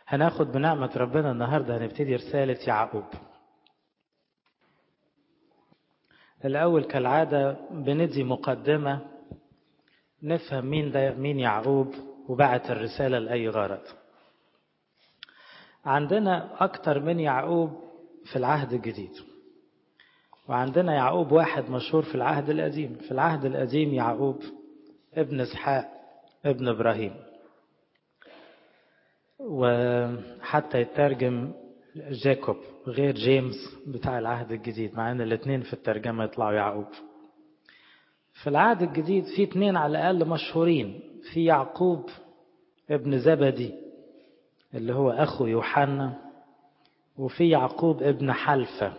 هناخد بنعمة ربنا النهاردة هنبتدي رسالة يعقوب الأول كالعادة بندي مقدمة نفهم مين ده مين يعقوب وبعت الرسالة لأي غرض عندنا أكتر من يعقوب في العهد الجديد وعندنا يعقوب واحد مشهور في العهد القديم في العهد القديم يعقوب ابن اسحاق ابن ابراهيم وحتى يترجم جاكوب غير جيمس بتاع العهد الجديد مع ان الاثنين في الترجمه يطلعوا يعقوب في العهد الجديد في اثنين على الاقل مشهورين في يعقوب ابن زبدي اللي هو اخو يوحنا وفي يعقوب ابن حلفه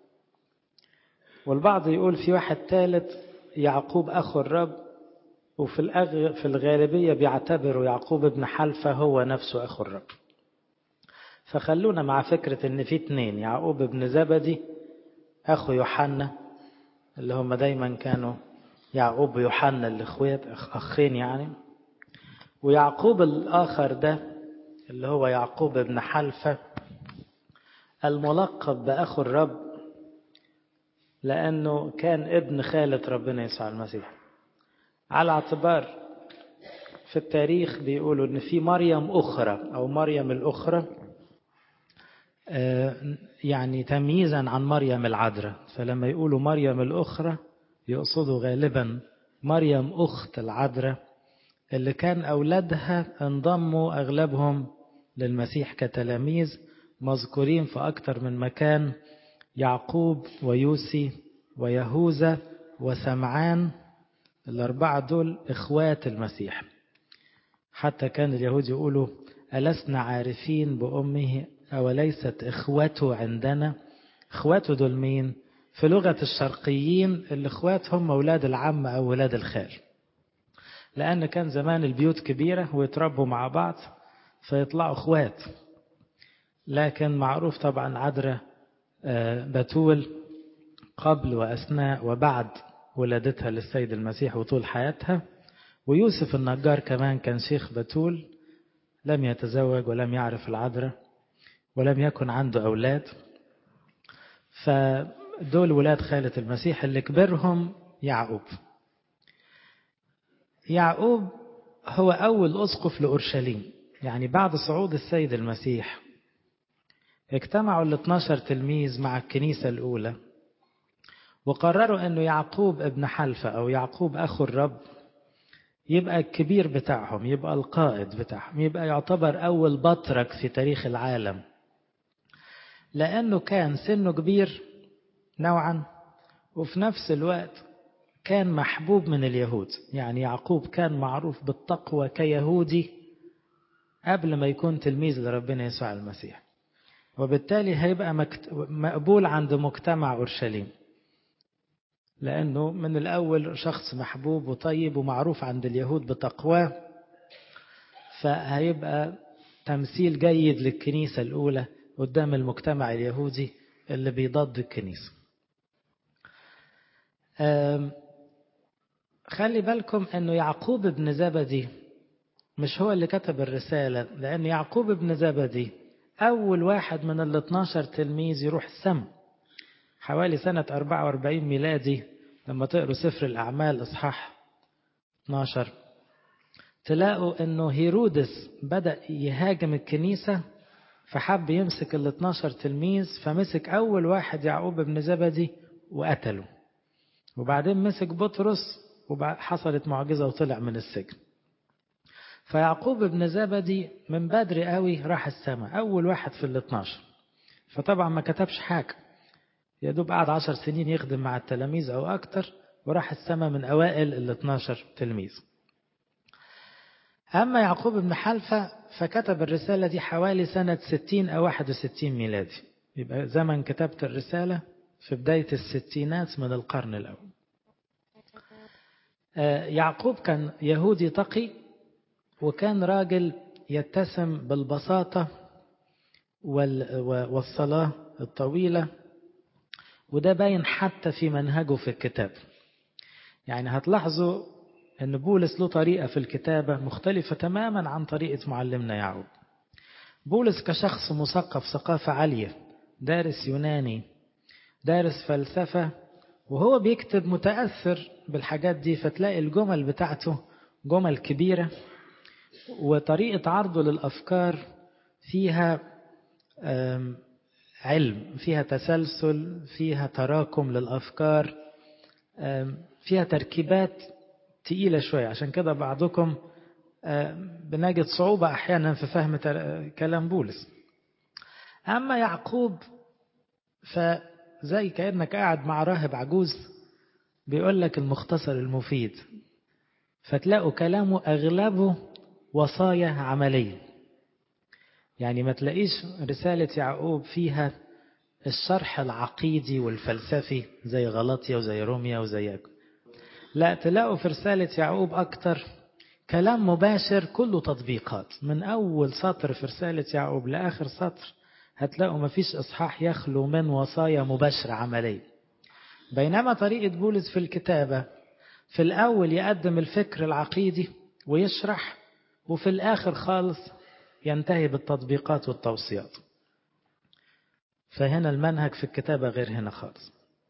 والبعض يقول في واحد ثالث يعقوب أخو الرب وفي الأغ... في الغالبية بيعتبروا يعقوب ابن حلفة هو نفسه أخو الرب فخلونا مع فكرة إن في اتنين يعقوب ابن زبدي أخو يوحنا اللي هم دايما كانوا يعقوب ويوحنا الإخوات أخين يعني ويعقوب الآخر ده اللي هو يعقوب ابن حلفة الملقب بأخو الرب لأنه كان ابن خالة ربنا يسوع المسيح على اعتبار في التاريخ بيقولوا ان في مريم اخرى او مريم الاخرى يعني تمييزا عن مريم العذراء فلما يقولوا مريم الاخرى يقصدوا غالبا مريم اخت العذراء اللي كان اولادها انضموا اغلبهم للمسيح كتلاميذ مذكورين في اكثر من مكان يعقوب ويوسي ويهوذا وسمعان الأربعة دول إخوات المسيح حتى كان اليهود يقولوا ألسنا عارفين بأمه أوليست إخوته عندنا إخواته دول مين في لغة الشرقيين الإخوات هم أولاد العم أو أولاد الخال لأن كان زمان البيوت كبيرة ويتربوا مع بعض فيطلعوا إخوات لكن معروف طبعا عذرة بتول قبل وأثناء وبعد ولادتها للسيد المسيح وطول حياتها ويوسف النجار كمان كان شيخ بتول لم يتزوج ولم يعرف العذراء ولم يكن عنده أولاد فدول ولاد خالة المسيح اللي كبرهم يعقوب يعقوب هو أول أسقف لأورشليم يعني بعد صعود السيد المسيح اجتمعوا ال 12 تلميذ مع الكنيسة الأولى وقرروا أنه يعقوب ابن حلفة أو يعقوب أخو الرب يبقى الكبير بتاعهم يبقى القائد بتاعهم يبقى يعتبر أول بطرك في تاريخ العالم لأنه كان سنه كبير نوعا وفي نفس الوقت كان محبوب من اليهود يعني يعقوب كان معروف بالتقوى كيهودي قبل ما يكون تلميذ لربنا يسوع المسيح وبالتالي هيبقى مقبول عند مجتمع أورشليم لأنه من الأول شخص محبوب وطيب ومعروف عند اليهود بتقواه فهيبقى تمثيل جيد للكنيسة الأولى قدام المجتمع اليهودي اللي بيضد الكنيسة خلي بالكم أنه يعقوب بن زبدي مش هو اللي كتب الرسالة لأن يعقوب بن زبدي أول واحد من ال 12 تلميذ يروح السم حوالي سنة 44 ميلادي لما تقروا سفر الأعمال إصحاح 12 تلاقوا أنه هيرودس بدأ يهاجم الكنيسة فحب يمسك ال 12 تلميذ فمسك أول واحد يعقوب بن زبدي وقتله وبعدين مسك بطرس وحصلت معجزة وطلع من السجن فيعقوب بن زبدي من بدري قوي راح السماء أول واحد في ال 12 فطبعا ما كتبش حاجة يا دوب قعد عشر سنين يخدم مع التلاميذ أو أكتر وراح السماء من أوائل ال 12 تلميذ أما يعقوب بن حلفة فكتب الرسالة دي حوالي سنة 60 أو 61 ميلادي يبقى زمن كتبت الرسالة في بداية الستينات من القرن الأول يعقوب كان يهودي تقي وكان راجل يتسم بالبساطة والصلاة الطويلة وده باين حتى في منهجه في الكتاب يعني هتلاحظوا أن بولس له طريقة في الكتابة مختلفة تماما عن طريقة معلمنا يعقوب بولس كشخص مثقف ثقافة عالية دارس يوناني دارس فلسفة وهو بيكتب متأثر بالحاجات دي فتلاقي الجمل بتاعته جمل كبيرة وطريقة عرضه للأفكار فيها علم فيها تسلسل فيها تراكم للأفكار فيها تركيبات تقيلة شوية عشان كده بعضكم بنجد صعوبة أحيانا في فهم كلام بولس أما يعقوب فزي كأنك قاعد مع راهب عجوز بيقول لك المختصر المفيد فتلاقوا كلامه أغلبه وصايا عملية يعني ما تلاقيش رسالة يعقوب فيها الشرح العقيدي والفلسفي زي غلطية وزي روميا وزي ياكو. لا تلاقوا في رسالة يعقوب أكتر كلام مباشر كله تطبيقات من أول سطر في رسالة يعقوب لآخر سطر هتلاقوا ما فيش إصحاح يخلو من وصايا مباشرة عملية بينما طريقة بولس في الكتابة في الأول يقدم الفكر العقيدي ويشرح وفي الآخر خالص ينتهي بالتطبيقات والتوصيات فهنا المنهج في الكتابة غير هنا خالص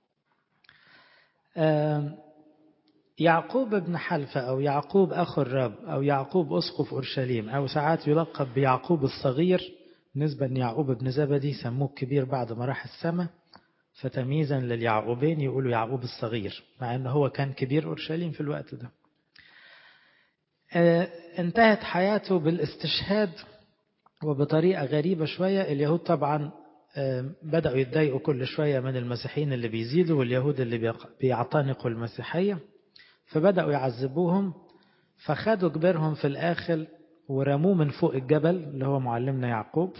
يعقوب ابن حلفة أو يعقوب أخو الرب أو يعقوب أسقف أورشليم أو ساعات يلقب بيعقوب الصغير نسبة أن يعقوب ابن زبدي سموه كبير بعد ما راح السماء فتمييزا لليعقوبين يقولوا يعقوب الصغير مع أنه هو كان كبير أورشليم في الوقت ده انتهت حياته بالاستشهاد وبطريقة غريبة شوية اليهود طبعا بدأوا يتضايقوا كل شوية من المسيحيين اللي بيزيدوا واليهود اللي بيعتنقوا المسيحية فبدأوا يعذبوهم فخدوا كبيرهم في الآخر ورموه من فوق الجبل اللي هو معلمنا يعقوب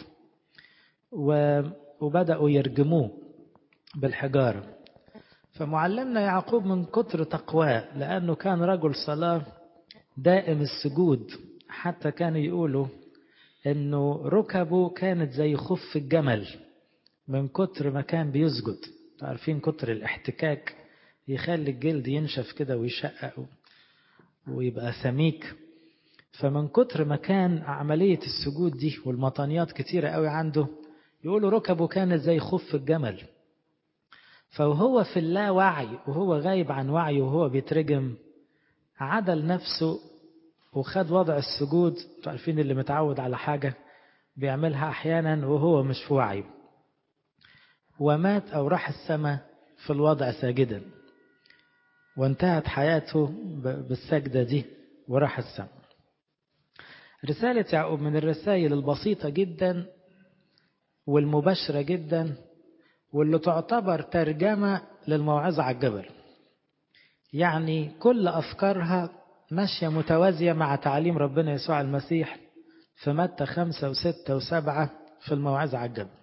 وبدأوا يرجموه بالحجارة فمعلمنا يعقوب من كتر تقواه لأنه كان رجل صلاة دائم السجود حتى كانوا يقولوا انه ركبه كانت زي خف الجمل من كتر ما كان بيسجد عارفين كتر الاحتكاك يخلي الجلد ينشف كده ويشقق ويبقى سميك فمن كتر ما كان عملية السجود دي والمطانيات كتيرة قوي عنده يقولوا ركبه كانت زي خف الجمل فهو في اللاوعي وهو غايب عن وعيه وهو بيترجم عدل نفسه وخد وضع السجود عارفين اللي متعود على حاجة بيعملها أحيانا وهو مش في وعيه ومات أو راح السماء في الوضع ساجدا وانتهت حياته بالسجدة دي وراح السماء رسالة يعقوب من الرسائل البسيطة جدا والمباشرة جدا واللي تعتبر ترجمة للموعظة على الجبل يعني كل أفكارها ماشية متوازية مع تعليم ربنا يسوع المسيح في متى خمسة وستة وسبعة في الموعظة على الجبل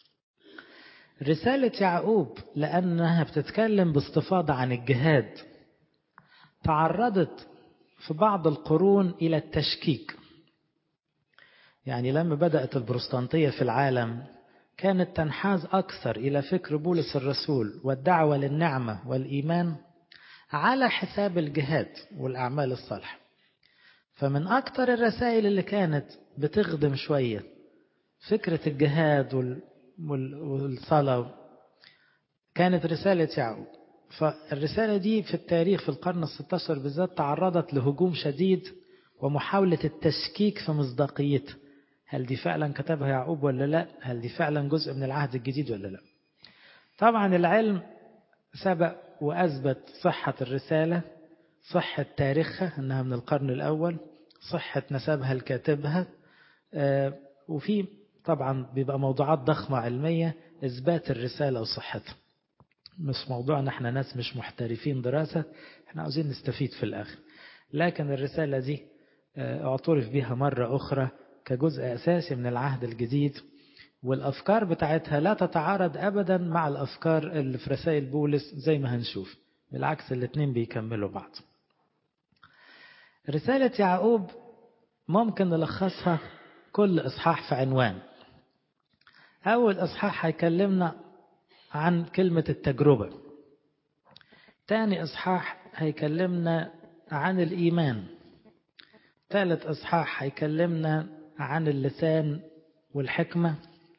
رسالة يعقوب لأنها بتتكلم باستفاضة عن الجهاد تعرضت في بعض القرون إلى التشكيك يعني لما بدأت البروستانتية في العالم كانت تنحاز أكثر إلى فكر بولس الرسول والدعوة للنعمة والإيمان على حساب الجهاد والأعمال الصالحة فمن أكثر الرسائل اللي كانت بتخدم شوية فكرة الجهاد والصلاة كانت رسالة يعقوب فالرسالة دي في التاريخ في القرن الستاشر بالذات تعرضت لهجوم شديد ومحاولة التشكيك في مصداقيتها هل دي فعلا كتبها يعقوب ولا لا هل دي فعلا جزء من العهد الجديد ولا لا طبعا العلم سبق وأثبت صحة الرسالة صحة تاريخها أنها من القرن الأول صحة نسبها لكاتبها وفي طبعا بيبقى موضوعات ضخمة علمية إثبات الرسالة وصحتها مش موضوعنا احنا ناس مش محترفين دراسة احنا عاوزين نستفيد في الآخر لكن الرسالة دي اعترف بها مرة أخرى كجزء أساسي من العهد الجديد والأفكار بتاعتها لا تتعارض أبدا مع الأفكار اللي في رسائل بولس زي ما هنشوف بالعكس الاثنين بيكملوا بعض رسالة يعقوب ممكن نلخصها كل إصحاح في عنوان أول إصحاح هيكلمنا عن كلمة التجربة تاني إصحاح هيكلمنا عن الإيمان ثالث إصحاح هيكلمنا عن اللسان والحكمة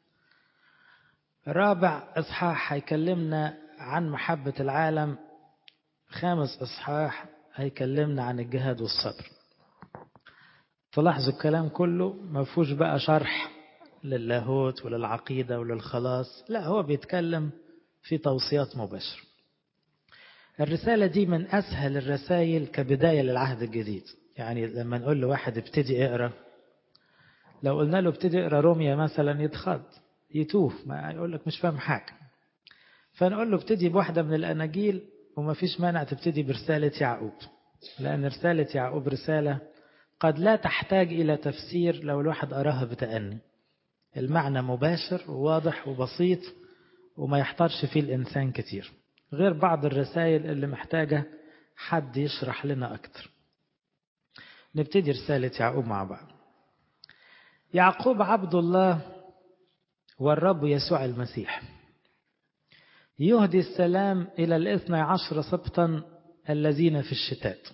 رابع إصحاح هيكلمنا عن محبة العالم خامس إصحاح هيكلمنا عن الجهاد والصبر تلاحظوا الكلام كله ما فيهوش بقى شرح للاهوت وللعقيدة وللخلاص لا هو بيتكلم في توصيات مباشرة الرسالة دي من أسهل الرسائل كبداية للعهد الجديد يعني لما نقول لواحد ابتدي اقرأ لو قلنا له ابتدي اقرأ روميا مثلا يتخض يتوه ما يقول لك مش فاهم حاجة فنقول له ابتدي بواحدة من الأناجيل وما فيش مانع تبتدي برسالة يعقوب لأن رسالة يعقوب رسالة قد لا تحتاج إلى تفسير لو الواحد قراها بتأني المعنى مباشر وواضح وبسيط وما يحتارش فيه الإنسان كتير غير بعض الرسائل اللي محتاجة حد يشرح لنا أكتر نبتدي رسالة يعقوب مع بعض يعقوب عبد الله والرب يسوع المسيح يهدي السلام إلى الاثنى عشر سبطا الذين في الشتات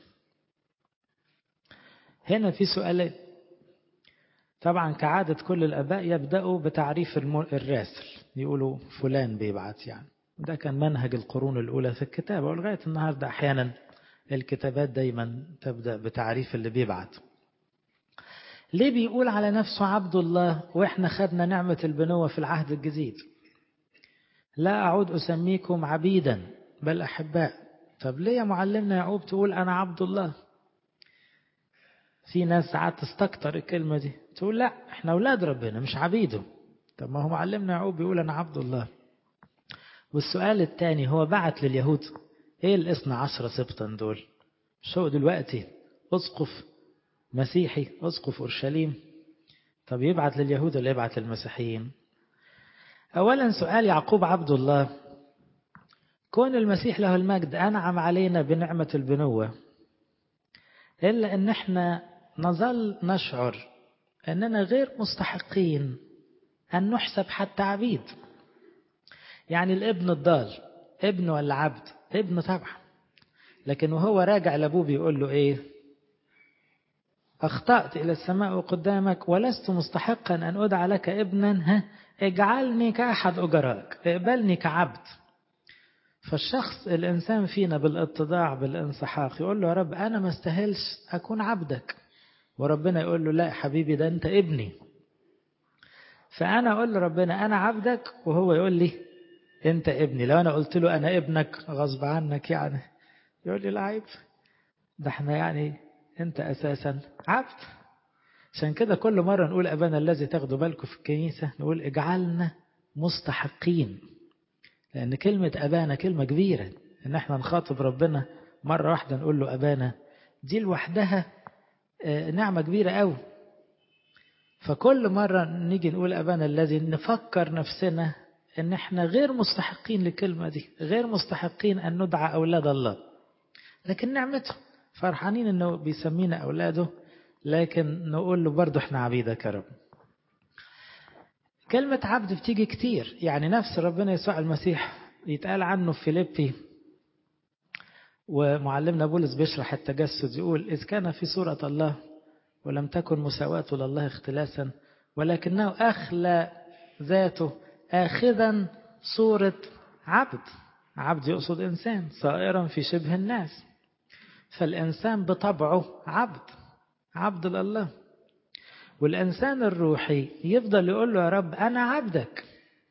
هنا في سؤالين طبعا كعادة كل الأباء يبدأوا بتعريف الراسل يقولوا فلان بيبعت يعني ده كان منهج القرون الأولى في الكتابة ولغاية النهاردة أحيانا الكتابات دايما تبدأ بتعريف اللي بيبعت ليه بيقول على نفسه عبد الله وإحنا خدنا نعمة البنوة في العهد الجديد لا أعود أسميكم عبيدا بل أحباء طب ليه يا معلمنا يعقوب تقول أنا عبد الله في ناس ساعات تستكتر الكلمة دي تقول لا احنا أولاد ربنا مش عبيده طب ما هو معلمنا يعقوب بيقول أنا عبد الله والسؤال الثاني هو بعت لليهود ايه الاثنى عشر سبطا دول مش هو دلوقتي اسقف مسيحي اسقف اورشليم طب يبعت لليهود ولا يبعت للمسيحيين اولا سؤال يعقوب عبد الله كون المسيح له المجد انعم علينا بنعمه البنوه الا ان احنا نظل نشعر اننا غير مستحقين ان نحسب حتى عبيد يعني الابن الضال ابن ولا عبد ابن طبعا لكن وهو راجع لابوه بيقول له ايه اخطأت الى السماء وقدامك ولست مستحقا ان ادعى لك ابنا ها اجعلني كاحد اجرائك اقبلني كعبد فالشخص الانسان فينا بالاتضاع بالانسحاق يقول له يا رب انا ما استاهلش اكون عبدك وربنا يقول له لا يا حبيبي ده انت ابني فانا اقول لربنا انا عبدك وهو يقول لي انت ابني لو انا قلت له انا ابنك غصب عنك يعني يقول لي لا عيب ده احنا يعني انت اساسا عبد عشان كده كل مرة نقول ابانا الذي تاخدوا بالكم في الكنيسة نقول اجعلنا مستحقين لان كلمة ابانا كلمة كبيرة ان احنا نخاطب ربنا مرة واحدة نقول له ابانا دي لوحدها نعمة كبيرة قوي فكل مرة نيجي نقول ابانا الذي نفكر نفسنا ان احنا غير مستحقين للكلمة دي غير مستحقين ان ندعى اولاد الله لكن نعمته فرحانين انه بيسمينا اولاده لكن نقول له برضه احنا عبيدك يا رب كلمة عبد بتيجي كتير يعني نفس ربنا يسوع المسيح يتقال عنه في فيليبي ومعلمنا بولس بيشرح التجسد يقول إذ كان في صورة الله ولم تكن مساواته لله اختلاسا ولكنه أخلى ذاته آخذا صورة عبد عبد يقصد إنسان صائرا في شبه الناس فالإنسان بطبعه عبد عبد لله والإنسان الروحي يفضل يقول له يا رب أنا عبدك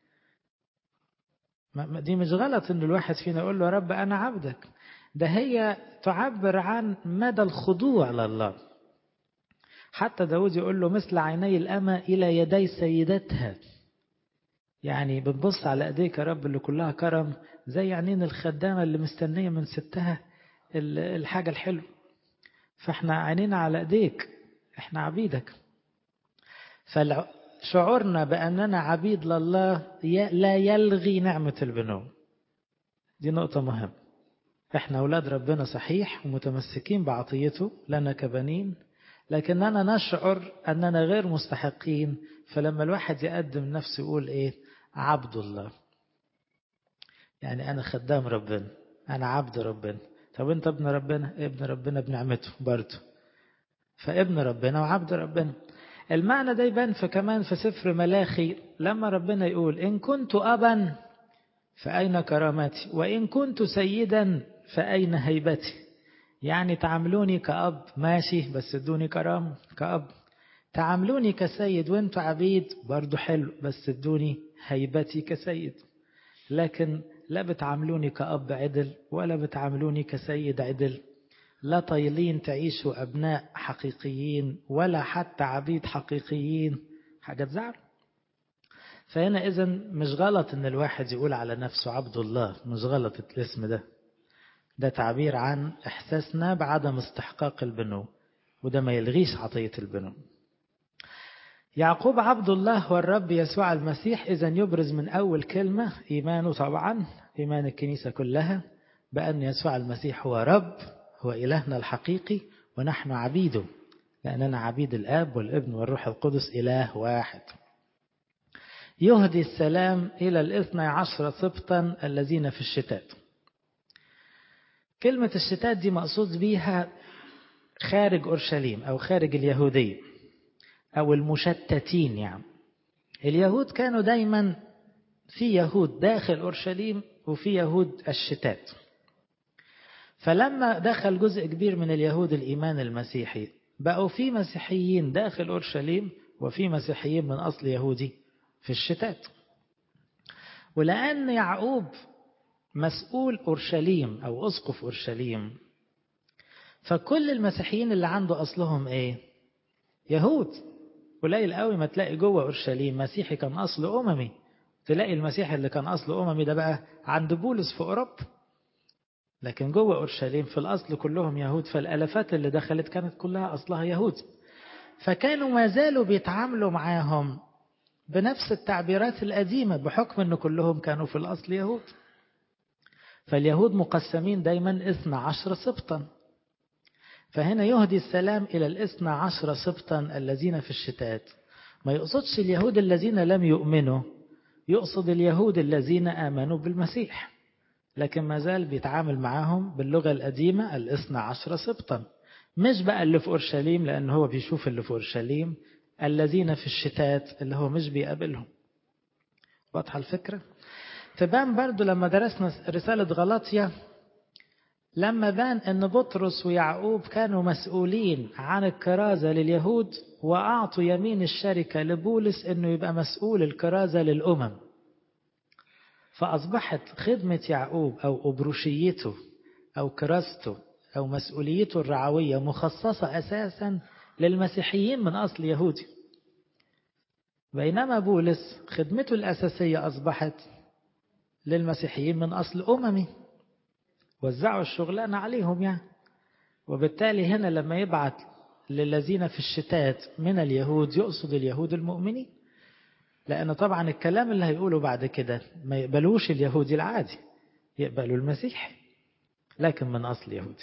دي مش غلط إن الواحد فينا يقول له يا رب أنا عبدك ده هي تعبر عن مدى الخضوع لله حتى داود يقول له مثل عيني الأمة إلى يدي سيدتها يعني بتبص على ايديك يا رب اللي كلها كرم زي عينين الخدامة اللي مستنية من ستها الحاجة الحلوة فاحنا عينينا على ايديك احنا عبيدك فشعورنا بأننا عبيد لله لا يلغي نعمة البنو دي نقطة مهمة احنا أولاد ربنا صحيح ومتمسكين بعطيته لنا كبنين لكننا نشعر أننا غير مستحقين فلما الواحد يقدم نفسه يقول إيه عبد الله يعني أنا خدام ربنا أنا عبد ربنا طب أنت ابن ربنا ابن ربنا بنعمته برضه فابن ربنا وعبد ربنا المعنى ده يبان في كمان في سفر ملاخي لما ربنا يقول إن كنت أبا فأين كرامتي وإن كنت سيدا فأين هيبتي يعني تعاملوني كأب ماشي بس ادوني كرامة كأب تعاملوني كسيد وانتوا عبيد برضو حلو بس ادوني هيبتي كسيد لكن لا بتعاملوني كأب عدل ولا بتعاملوني كسيد عدل لا طايلين تعيشوا أبناء حقيقيين ولا حتى عبيد حقيقيين حاجة تزعل فهنا إذا مش غلط إن الواحد يقول على نفسه عبد الله مش غلط الاسم ده ده تعبير عن إحساسنا بعدم استحقاق البنو وده ما يلغيش عطية البنو يعقوب عبد الله والرب يسوع المسيح إذا يبرز من أول كلمة إيمانه طبعا إيمان الكنيسة كلها بأن يسوع المسيح هو رب هو إلهنا الحقيقي ونحن عبيده لأننا عبيد الآب والابن والروح القدس إله واحد يهدي السلام إلى الاثنى عشر سبطا الذين في الشتات كلمة الشتات دي مقصود بيها خارج أورشليم أو خارج اليهودية أو المشتتين يعني اليهود كانوا دايما في يهود داخل أورشليم وفي يهود الشتات فلما دخل جزء كبير من اليهود الإيمان المسيحي بقوا في مسيحيين داخل أورشليم وفي مسيحيين من أصل يهودي في الشتات ولأن يعقوب مسؤول أورشليم أو أسقف أورشليم فكل المسيحيين اللي عنده أصلهم إيه يهود قليل قوي ما تلاقي جوه أورشليم مسيحي كان أصله أممي تلاقي المسيح اللي كان أصله أممي ده بقى عند بولس في أوروبا لكن جوه أورشليم في الأصل كلهم يهود فالألفات اللي دخلت كانت كلها أصلها يهود فكانوا ما زالوا بيتعاملوا معاهم بنفس التعبيرات القديمة بحكم أن كلهم كانوا في الأصل يهود فاليهود مقسمين دايما اثنى عشر سبطا فهنا يهدي السلام إلى الاثنى عشر سبطا الذين في الشتات ما يقصدش اليهود الذين لم يؤمنوا يقصد اليهود الذين آمنوا بالمسيح لكن ما زال بيتعامل معاهم باللغة القديمة الاثنى عشر سبطا مش بقى اللي في أورشليم لأن هو بيشوف اللي في أورشليم الذين في الشتات اللي هو مش بيقابلهم واضحة الفكرة تبان برضو لما درسنا رسالة غلاطيا لما بان أن بطرس ويعقوب كانوا مسؤولين عن الكرازة لليهود وأعطوا يمين الشركة لبولس أنه يبقى مسؤول الكرازة للأمم فأصبحت خدمة يعقوب أو أبروشيته أو كراسته أو مسؤوليته الرعوية مخصصة أساسا للمسيحيين من أصل يهودي بينما بولس خدمته الأساسية أصبحت للمسيحيين من أصل أممي وزعوا الشغلانة عليهم يعني وبالتالي هنا لما يبعت للذين في الشتات من اليهود يقصد اليهود المؤمنين لأن طبعا الكلام اللي هيقوله بعد كده ما يقبلوش اليهودي العادي يقبلوا المسيح لكن من أصل يهودي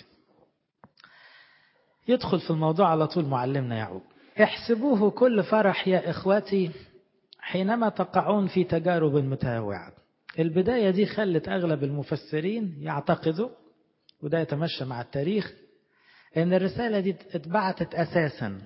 يدخل في الموضوع على طول معلمنا يعقوب احسبوه كل فرح يا إخوتي حينما تقعون في تجارب متنوعة البداية دي خلت أغلب المفسرين يعتقدوا وده يتمشى مع التاريخ أن الرسالة دي اتبعتت أساسا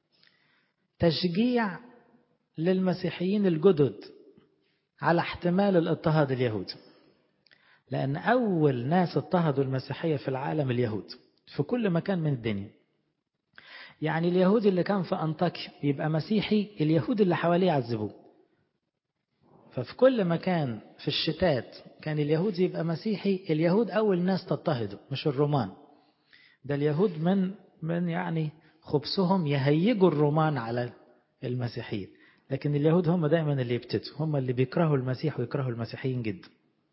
تشجيع للمسيحيين الجدد على احتمال الاضطهاد اليهودي لأن أول ناس اضطهدوا المسيحية في العالم اليهود في كل مكان من الدنيا يعني اليهودي اللي كان في أنطاكيا يبقى مسيحي اليهود اللي حواليه يعذبوه ففي كل مكان في الشتات كان اليهود يبقى مسيحي اليهود أول ناس تضطهدوا مش الرومان ده اليهود من من يعني خبثهم يهيجوا الرومان على المسيحيين لكن اليهود هم دائما اللي يبتدوا هم اللي بيكرهوا المسيح ويكرهوا المسيحيين جدا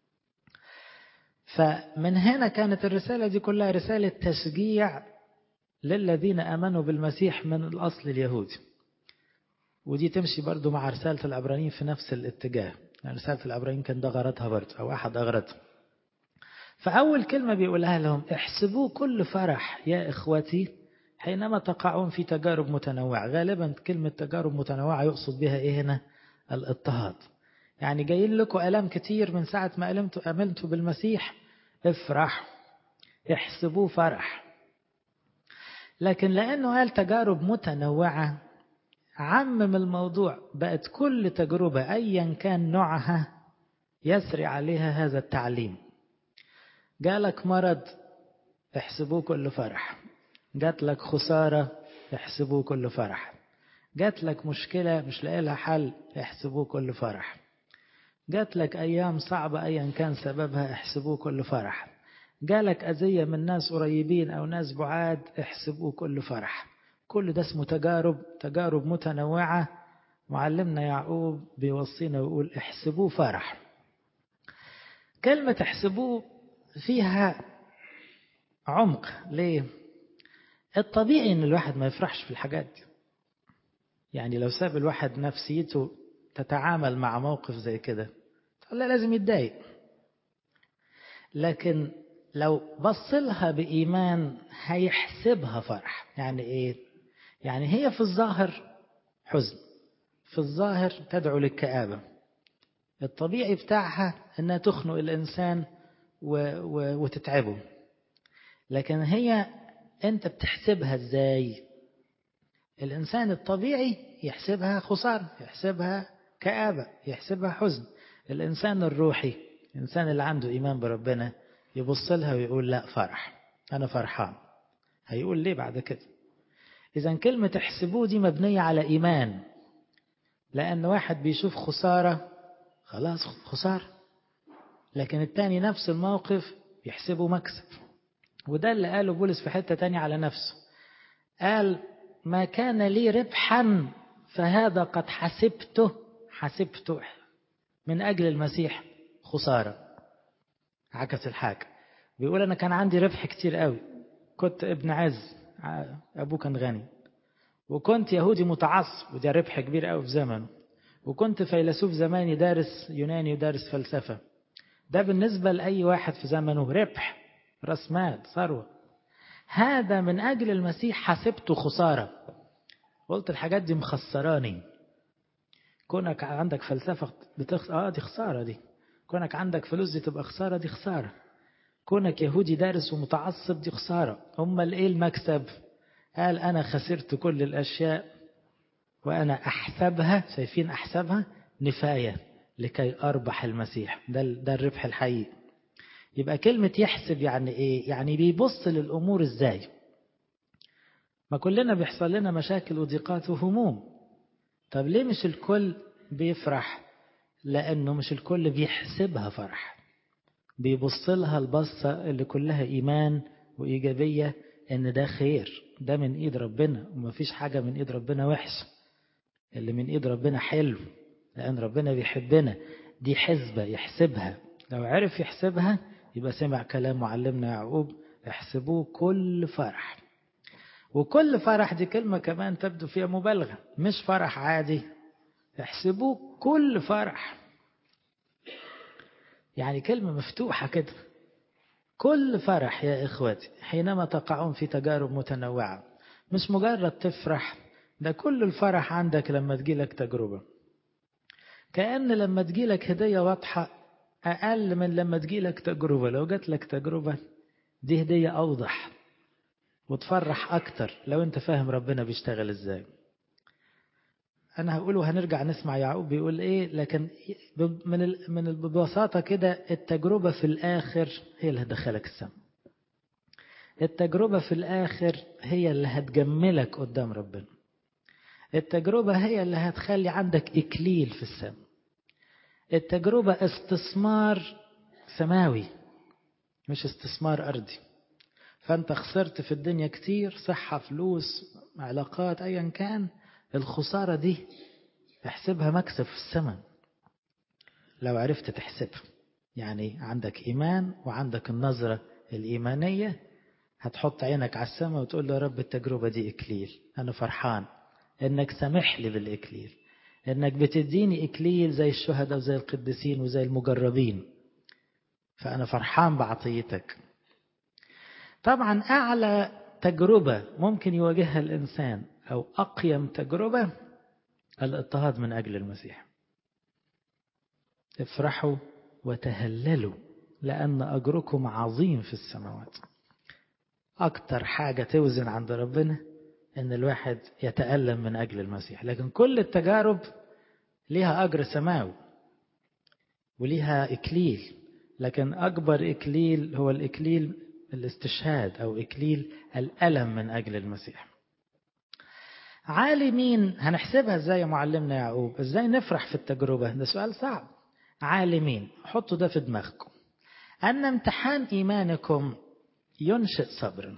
فمن هنا كانت الرسالة دي كلها رسالة تشجيع للذين آمنوا بالمسيح من الأصل اليهودي ودي تمشي برضو مع رسالة العبرانيين في نفس الاتجاه يعني رسالة العبرانيين كان ده غرضها برضو أو أحد أغرضها فأول كلمة بيقولها لهم احسبوا كل فرح يا إخوتي حينما تقعون في تجارب متنوعة غالبا كلمة تجارب متنوعة يقصد بها إيه هنا الاضطهاد يعني جايين لكم ألام كتير من ساعة ما ألمتوا أملتوا بالمسيح افرحوا احسبوه فرح لكن لأنه قال تجارب متنوعة عمم الموضوع بقت كل تجربة أيا كان نوعها يسري عليها هذا التعليم جالك مرض احسبوه كل فرح جات لك خسارة احسبوه كل فرح جات لك مشكلة مش لاقي لها حل احسبوه كل فرح جات لك أيام صعبة أيا كان سببها احسبوه كل فرح جالك أذية من ناس قريبين أو ناس بعاد احسبوه كل فرح كل ده اسمه تجارب تجارب متنوعة معلمنا يعقوب بيوصينا ويقول احسبوه فرح كلمة احسبوه فيها عمق ليه الطبيعي ان الواحد ما يفرحش في الحاجات دي يعني لو ساب الواحد نفسيته تتعامل مع موقف زي كده لا لازم يتضايق لكن لو بص لها بإيمان هيحسبها فرح يعني إيه يعني هي في الظاهر حزن في الظاهر تدعو للكآبة الطبيعي بتاعها أنها تخنق الإنسان و... و... وتتعبه لكن هي أنت بتحسبها إزاي الإنسان الطبيعي يحسبها خسارة يحسبها كآبة يحسبها حزن الإنسان الروحي الإنسان اللي عنده إيمان بربنا يبص لها ويقول لا فرح أنا فرحان هيقول ليه بعد كده إذا كلمة احسبوه دي مبنية على إيمان لأن واحد بيشوف خسارة خلاص خسارة لكن التاني نفس الموقف يحسبه مكسب وده اللي قاله بولس في حتة تانية على نفسه قال ما كان لي ربحا فهذا قد حسبته حسبته من أجل المسيح خسارة عكس الحاجة بيقول أنا كان عندي ربح كتير قوي كنت ابن عز أبوه كان غني وكنت يهودي متعصب وده ربح كبير قوي في زمنه وكنت فيلسوف زماني دارس يوناني ودارس فلسفة ده بالنسبة لأي واحد في زمنه ربح راس مال ثروة هذا من أجل المسيح حسبته خسارة قلت الحاجات دي مخسراني كونك عندك فلسفة بتخ... اه دي خسارة دي كونك عندك فلوس دي تبقى خسارة دي خسارة كونك يهودي دارس ومتعصب دي خسارة أمال إيه المكسب قال أنا خسرت كل الأشياء وأنا أحسبها شايفين أحسبها نفاية لكي أربح المسيح ده, ده الربح الحقيقي يبقى كلمة يحسب يعني إيه يعني بيبص للأمور إزاي ما كلنا بيحصل لنا مشاكل وضيقات وهموم طب ليه مش الكل بيفرح لأنه مش الكل بيحسبها فرح بيبص لها البصة اللي كلها إيمان وإيجابية إن ده خير ده من إيد ربنا ومفيش حاجة من إيد ربنا وحش اللي من إيد ربنا حلو لأن ربنا بيحبنا دي حسبة يحسبها لو عرف يحسبها يبقى سمع كلام معلمنا يعقوب احسبوه كل فرح وكل فرح دي كلمة كمان تبدو فيها مبالغة مش فرح عادي احسبوه كل فرح يعني كلمة مفتوحة كده كل فرح يا إخوتي حينما تقعون في تجارب متنوعة مش مجرد تفرح ده كل الفرح عندك لما تجيلك تجربة كأن لما تجيلك هدية واضحة أقل من لما تجيلك تجربة لو جات لك تجربة دي هدية أوضح وتفرح أكتر لو أنت فاهم ربنا بيشتغل إزاي أنا هقول وهنرجع نسمع يعقوب بيقول إيه لكن من من ببساطة كده التجربة في الآخر هي اللي هتدخلك السما التجربة في الآخر هي اللي هتجملك قدام ربنا التجربة هي اللي هتخلي عندك إكليل في السماء التجربة استثمار سماوي مش استثمار أرضي فأنت خسرت في الدنيا كتير صحة فلوس علاقات أيا كان الخسارة دي احسبها مكسب في السماء لو عرفت تحسبها يعني عندك إيمان وعندك النظرة الإيمانية هتحط عينك على السماء وتقول له يا رب التجربة دي إكليل أنا فرحان إنك سامح لي بالإكليل إنك بتديني إكليل زي الشهداء وزي القديسين وزي المجربين فأنا فرحان بعطيتك طبعا أعلى تجربة ممكن يواجهها الإنسان أو أقيم تجربة الاضطهاد من أجل المسيح افرحوا وتهللوا لأن أجركم عظيم في السماوات أكتر حاجة توزن عند ربنا ان الواحد يتألم من اجل المسيح لكن كل التجارب ليها اجر سماوي وليها اكليل لكن اكبر اكليل هو الاكليل الاستشهاد او اكليل الالم من اجل المسيح عالمين هنحسبها ازاي يا معلمنا يعقوب ازاي نفرح في التجربه ده سؤال صعب عالمين حطوا ده في دماغكم ان امتحان ايمانكم ينشئ صبرا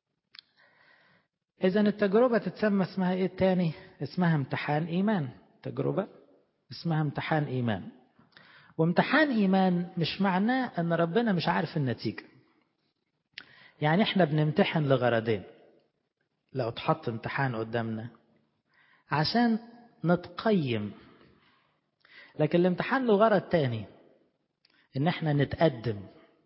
اذا التجربه تتسمى اسمها ايه التاني اسمها امتحان ايمان تجربه اسمها امتحان ايمان وامتحان ايمان مش معناه ان ربنا مش عارف النتيجه يعني احنا بنمتحن لغرضين لو اتحط امتحان قدامنا عشان نتقيم لكن الامتحان له غرض تاني ان احنا نتقدم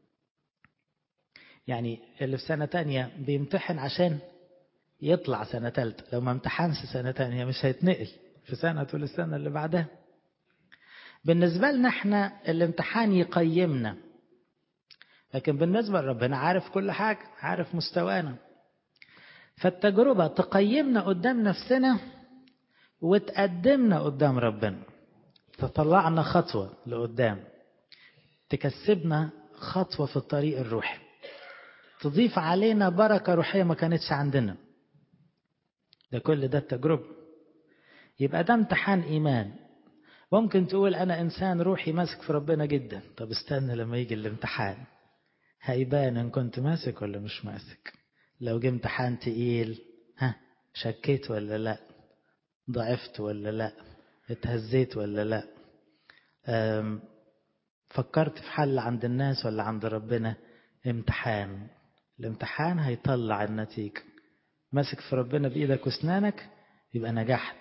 يعني اللي في سنة تانية بيمتحن عشان يطلع سنة تالتة لو ما امتحنش سنة تانية مش هيتنقل في سنة طول السنة اللي بعدها بالنسبة لنا احنا الامتحان يقيمنا لكن بالنسبة لربنا عارف كل حاجة عارف مستوانا فالتجربة تقيمنا قدام نفسنا وتقدمنا قدام ربنا تطلعنا خطوة لقدام تكسبنا خطوة في الطريق الروحي تضيف علينا بركة روحية ما كانتش عندنا ده كل ده التجربة يبقى ده امتحان إيمان ممكن تقول أنا إنسان روحي ماسك في ربنا جدا طب استنى لما يجي الامتحان هيبان إن كنت ماسك ولا مش ماسك لو جه امتحان تقيل ها شكيت ولا لا ضعفت ولا لا اتهزيت ولا لا فكرت في حل عند الناس ولا عند ربنا امتحان الامتحان هيطلع النتيجة ماسك في ربنا بإيدك واسنانك يبقى نجحت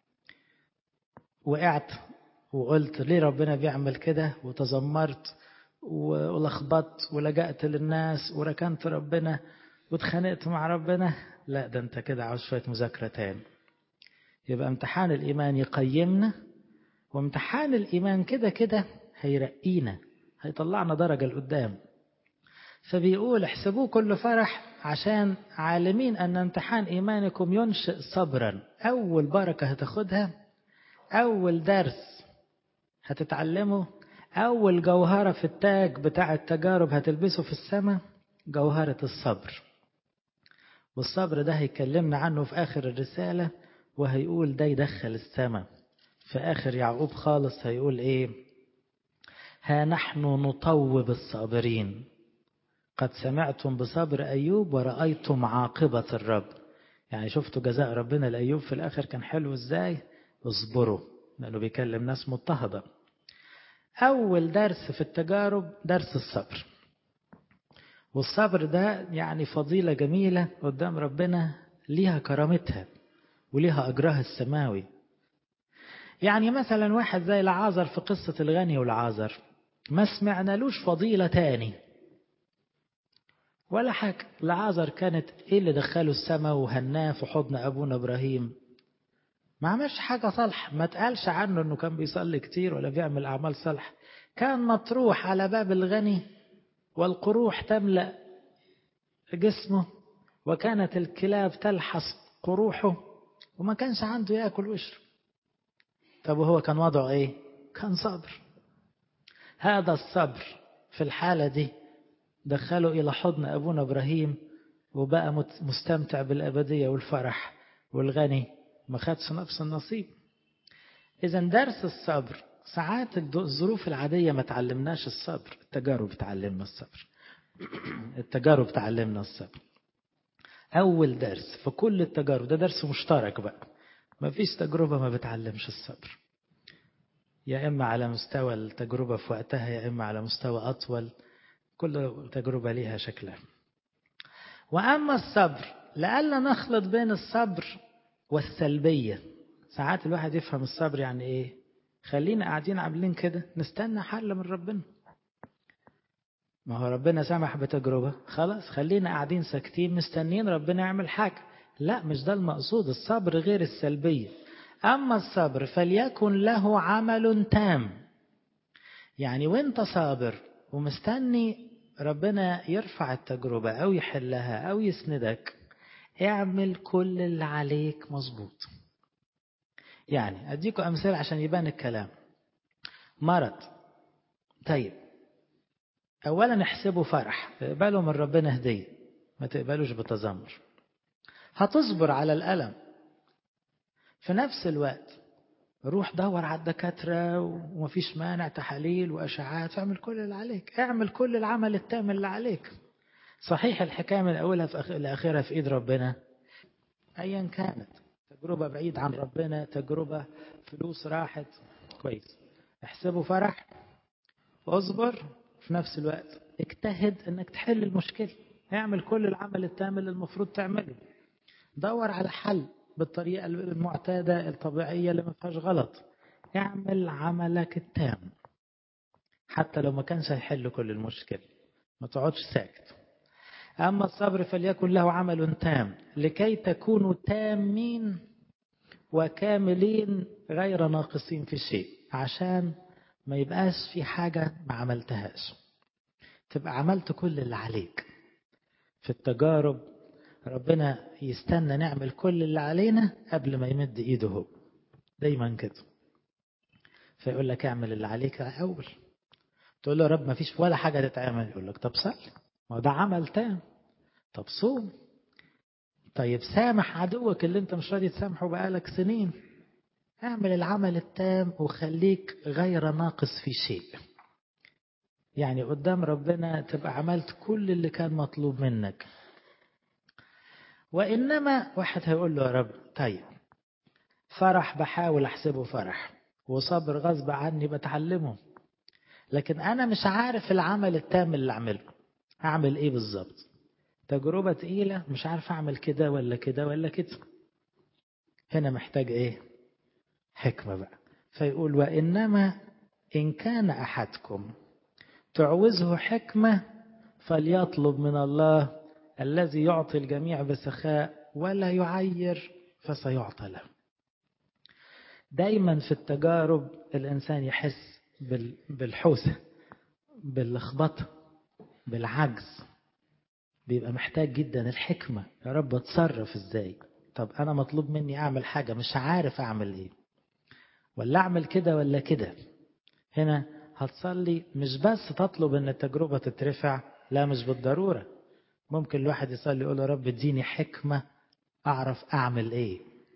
وقعت وقلت ليه ربنا بيعمل كده وتذمرت ولخبطت ولجأت للناس وركنت ربنا واتخانقت مع ربنا لا ده انت كده عاوز شوية مذاكرة تاني يبقى امتحان الإيمان يقيمنا وامتحان الإيمان كده كده هيرقينا هيطلعنا درجة لقدام فبيقول احسبوه كل فرح عشان عالمين أن امتحان إيمانكم ينشئ صبرا أول بركة هتاخدها أول درس هتتعلمه أول جوهرة في التاج بتاع التجارب هتلبسه في السماء جوهرة الصبر والصبر ده هيكلمنا عنه في آخر الرسالة وهيقول ده يدخل السماء في آخر يعقوب خالص هيقول إيه ها نحن نطوب الصابرين قد سمعتم بصبر أيوب ورأيتم عاقبة الرب يعني شفتوا جزاء ربنا لأيوب في الآخر كان حلو إزاي اصبروا لأنه بيكلم ناس مضطهدة أول درس في التجارب درس الصبر والصبر ده يعني فضيلة جميلة قدام ربنا ليها كرامتها وليها أجرها السماوي يعني مثلا واحد زي العازر في قصة الغني والعازر ما سمعنالوش فضيلة تاني ولا حاجة العازر كانت ايه اللي دخله السماء وهناه في حضن ابونا ابراهيم ما عملش حاجة صالحة ما تقالش عنه انه كان بيصلي كتير ولا بيعمل اعمال صالحة كان مطروح على باب الغني والقروح تملأ جسمه وكانت الكلاب تلحس قروحه وما كانش عنده ياكل ويشرب طب وهو كان وضعه ايه كان صبر هذا الصبر في الحالة دي دخله إلى حضن أبونا إبراهيم وبقى مستمتع بالأبدية والفرح والغني ما خدش نفس النصيب إذا درس الصبر ساعات الظروف العادية ما تعلمناش الصبر التجارب تعلمنا الصبر التجارب تعلمنا الصبر أول درس في كل التجارب ده درس مشترك بقى ما فيش تجربة ما بتعلمش الصبر يا إما على مستوى التجربة في وقتها يا إما على مستوى أطول كل تجربة ليها شكلها وأما الصبر لألا نخلط بين الصبر والسلبية ساعات الواحد يفهم الصبر يعني إيه خلينا قاعدين عاملين كده نستنى حل من ربنا ما هو ربنا سمح بتجربة خلاص خلينا قاعدين ساكتين مستنيين ربنا يعمل حاجة لا مش ده المقصود الصبر غير السلبية أما الصبر فليكن له عمل تام يعني وانت صابر ومستني ربنا يرفع التجربة أو يحلها أو يسندك اعمل كل اللي عليك مظبوط يعني اديكم امثله عشان يبان الكلام مرض طيب اولا احسبوا فرح اقبلوا من ربنا هديه ما تقبلوش بتذمر هتصبر على الالم في نفس الوقت روح دور على الدكاترة ومفيش مانع تحاليل وأشعات اعمل كل اللي عليك اعمل كل العمل التام اللي عليك صحيح الحكاية من أولها في لآخرها في إيد ربنا أيا كانت تجربة بعيد عن ربنا تجربة فلوس راحت كويس احسبه فرح واصبر في نفس الوقت اجتهد انك تحل المشكلة اعمل كل العمل التام اللي المفروض تعمله دور على حل بالطريقة المعتادة الطبيعية اللي ما فيهاش غلط اعمل عملك التام حتى لو ما كانش هيحل كل المشكلة ما تقعدش ساكت أما الصبر فليكن له عمل تام لكي تكونوا تامين وكاملين غير ناقصين في شيء عشان ما يبقاش في حاجة ما عملتهاش تبقى عملت كل اللي عليك في التجارب ربنا يستنى نعمل كل اللي علينا قبل ما يمد ايده هو دايما كده فيقول لك اعمل اللي عليك اول تقول له يا رب ما فيش ولا حاجه تتعمل يقول لك طب صلي ما ده عمل تام طب صوم طيب سامح عدوك اللي انت مش راضي تسامحه بقالك سنين اعمل العمل التام وخليك غير ناقص في شيء يعني قدام ربنا تبقى عملت كل اللي كان مطلوب منك وإنما واحد هيقول له يا رب طيب فرح بحاول أحسبه فرح وصبر غصب عني بتعلمه لكن أنا مش عارف العمل التام اللي أعمله أعمل إيه بالظبط تجربة تقيلة مش عارف أعمل كده ولا كده ولا كده هنا محتاج إيه حكمة بقى فيقول وإنما إن كان أحدكم تعوزه حكمة فليطلب من الله الذي يعطي الجميع بسخاء ولا يعير فسيعطى له دايما في التجارب الإنسان يحس بالحوسة باللخبطة بالعجز بيبقى محتاج جدا الحكمة يا رب اتصرف ازاي طب أنا مطلوب مني أعمل حاجة مش عارف أعمل إيه ولا أعمل كده ولا كده هنا هتصلي مش بس تطلب أن التجربة تترفع لا مش بالضرورة ممكن الواحد يصلي يقول يا رب اديني حكمة أعرف أعمل إيه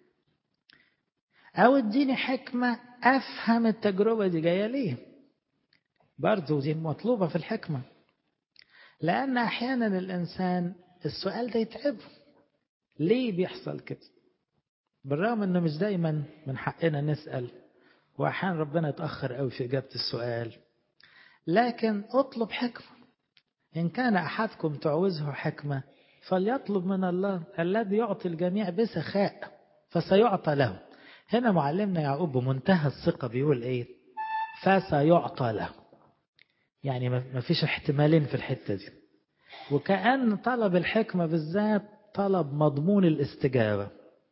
أو اديني حكمة أفهم التجربة دي جاية ليه برضه دي مطلوبة في الحكمة لأن أحيانا الإنسان السؤال ده يتعبه ليه بيحصل كده بالرغم أنه مش دايما من حقنا نسأل وأحيانا ربنا يتأخر قوي في إجابة السؤال لكن اطلب حكمة إن كان أحدكم تعوزه حكمة فليطلب من الله الذي يعطي الجميع بسخاء فسيعطى له هنا معلمنا يعقوب بمنتهى الثقة بيقول إيه فسيعطى له يعني ما فيش احتمالين في الحتة دي وكأن طلب الحكمة بالذات طلب مضمون الاستجابة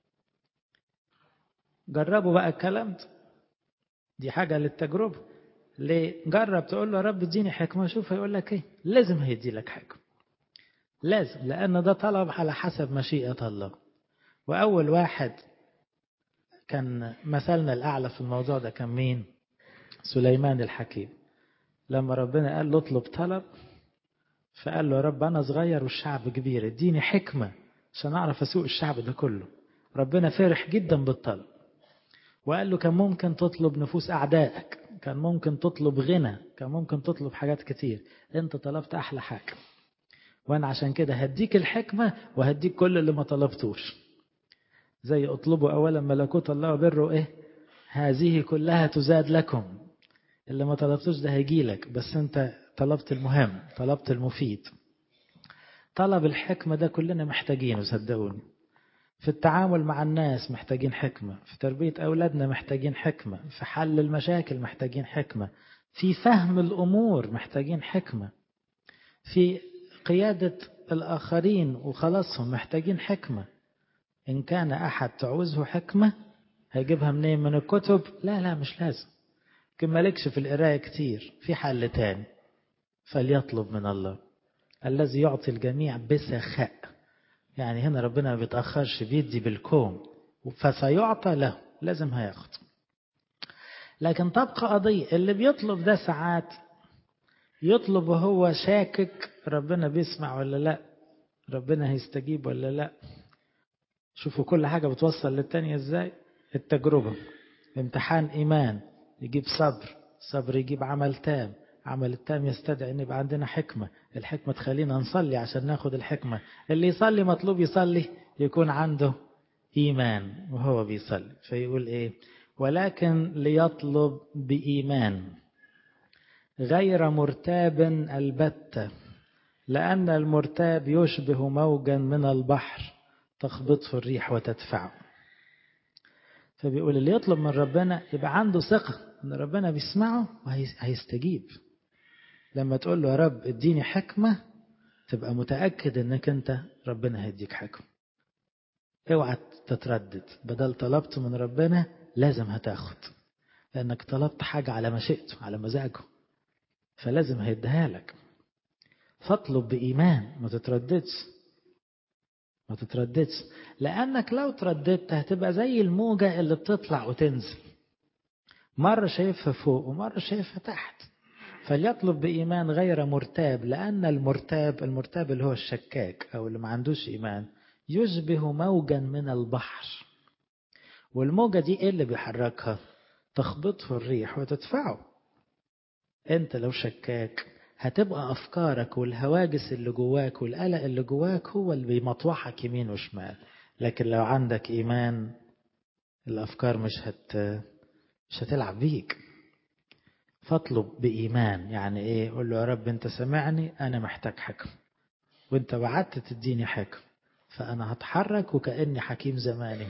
جربوا بقى الكلام ده دي حاجة للتجربة ليه جرب تقول له يا رب اديني حكمة شوف هيقول لك ايه لازم هيدي لك حكمة لازم لأن ده طلب على حسب مشيئة الله وأول واحد كان مثلنا الأعلى في الموضوع ده كان مين سليمان الحكيم لما ربنا قال له اطلب طلب فقال له يا رب أنا صغير والشعب كبير اديني حكمة عشان أعرف أسوق الشعب ده كله ربنا فرح جدا بالطلب وقال له كان ممكن تطلب نفوس أعدائك كان ممكن تطلب غنى كان ممكن تطلب حاجات كتير انت طلبت أحلى حاجة وأنا عشان كده هديك الحكمة وهديك كل اللي ما طلبتوش زي اطلبوا أولا ملكوت الله وبره إيه هذه كلها تزاد لكم اللي ما طلبتوش ده هيجيلك بس انت طلبت المهم طلبت المفيد طلب الحكمة ده كلنا محتاجينه صدقوني في التعامل مع الناس محتاجين حكمة في تربية أولادنا محتاجين حكمة في حل المشاكل محتاجين حكمة في فهم الأمور محتاجين حكمة في قيادة الآخرين وخلاصهم محتاجين حكمة إن كان أحد تعوزه حكمة هيجيبها منين من الكتب لا لا مش لازم يمكن مالكش في القراية كتير في حل تاني فليطلب من الله الذي يعطي الجميع بسخاء يعني هنا ربنا ما بيتأخرش بيدي بالكوم فسيعطى له لازم هياخد لكن تبقى قضية اللي بيطلب ده ساعات يطلب وهو شاكك ربنا بيسمع ولا لا ربنا هيستجيب ولا لا شوفوا كل حاجة بتوصل للتانية ازاي التجربة امتحان إيمان يجيب صبر صبر يجيب عمل تام عمل التام يستدعي ان يبقى عندنا حكمة الحكمة تخلينا نصلي عشان ناخد الحكمة اللي يصلي مطلوب يصلي يكون عنده إيمان وهو بيصلي فيقول إيه ولكن ليطلب بإيمان غير مرتاب البتة لأن المرتاب يشبه موجا من البحر تخبطه الريح وتدفعه فبيقول اللي يطلب من ربنا يبقى عنده ثقة ان ربنا بيسمعه وهيستجيب لما تقول له يا رب اديني حكمة تبقى متأكد انك انت ربنا هيديك حكمة اوعى تتردد بدل طلبت من ربنا لازم هتاخد لانك طلبت حاجة على مشيئته على مزاجه فلازم هيديها لك فاطلب بإيمان ما تترددش ما تترددش لأنك لو ترددت هتبقى زي الموجة اللي بتطلع وتنزل مرة شايفها فوق ومرة شايفها تحت فليطلب بإيمان غير مرتاب لأن المرتاب المرتاب اللي هو الشكاك أو اللي ما عندوش إيمان يشبه موجا من البحر والموجة دي إيه اللي بيحركها تخبطه الريح وتدفعه أنت لو شكاك هتبقى أفكارك والهواجس اللي جواك والقلق اللي جواك هو اللي بيمطوحك يمين وشمال لكن لو عندك إيمان الأفكار مش هت مش هتلعب بيك فاطلب بإيمان يعني إيه قول له يا رب أنت سمعني أنا محتاج حكم وأنت وعدت تديني حكم فأنا هتحرك وكأني حكيم زماني